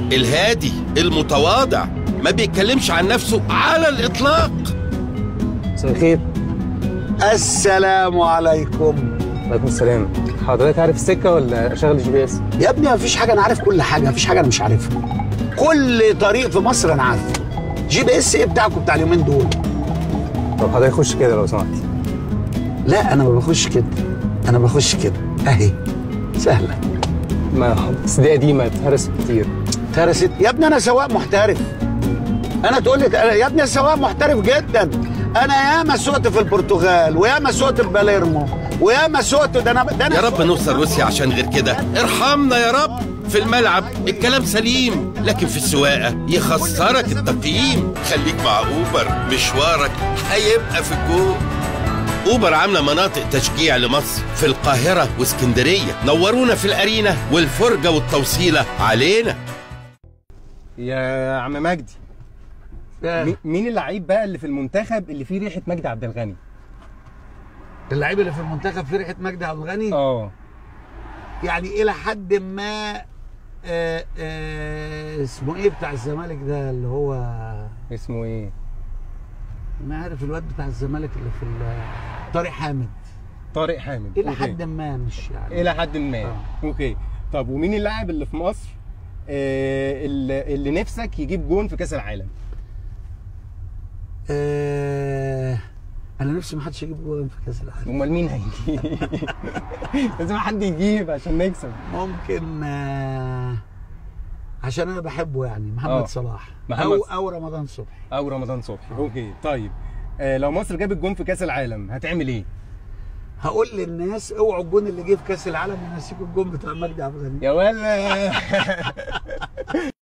الهادي المتواضع ما بيتكلمش عن نفسه على الإطلاق مساء الخير السلام عليكم وعليكم السلام حضرتك عارف السكه ولا اشغل الجي بي اس يا ابني مفيش حاجه انا عارف كل حاجه مفيش حاجه انا مش عارفها كل طريق في مصر انا عارفه جي بي اس ايه بتاعكم بتاع اليومين دول طب حضرتك خش كده لو سمحت لا انا ما بخش كده انا بخش كده اهي سهله ما بس دي قديمه اتهرست كتير ترست يا ابني انا سواق محترف انا تقول لي يا ابني سواق محترف جدا انا ياما سوقت في البرتغال وياما سوقت في باليرمو وياما سوقت ده انا ده انا يا رب نوصل روسيا عشان غير كده ارحمنا يا رب في الملعب الكلام سليم لكن في السواقة يخسرك التقييم خليك مع أوبر مشوارك هيبقى في الجو أوبر عاملة مناطق تشجيع لمصر في القاهرة واسكندرية نورونا في الأرينا والفرجة والتوصيلة علينا يا عم مجدي مي- مين اللعيب بقى اللي في المنتخب اللي فيه ريحه مجدي عبد الغني اللعيب اللي في المنتخب في ريحه مجدي عبد الغني اه يعني الى حد ما آه آه اسمه ايه بتاع الزمالك ده اللي هو اسمه ايه انا عارف الواد بتاع الزمالك اللي في ال- طارق حامد طارق حامد الى أوكي. حد ما مش يعني الى حد ما آه. اوكي طب ومين اللاعب اللي في مصر آه اللي, اللي نفسك يجيب جون في كاس العالم آه انا نفسي ما حدش يجيب جول في كاس العالم امال مين هيجيب لازم حد يجيب عشان نكسب ممكن آه عشان انا بحبه يعني محمد آه. صلاح محمد او صلاح. او رمضان صبحي او رمضان صبحي اوكي طيب آه لو مصر جابت جون في كاس العالم هتعمل ايه هقول للناس اوعوا الجون اللي جه في كاس العالم ينسيكوا الجون بتاع مجدي عبد الغني يا ولا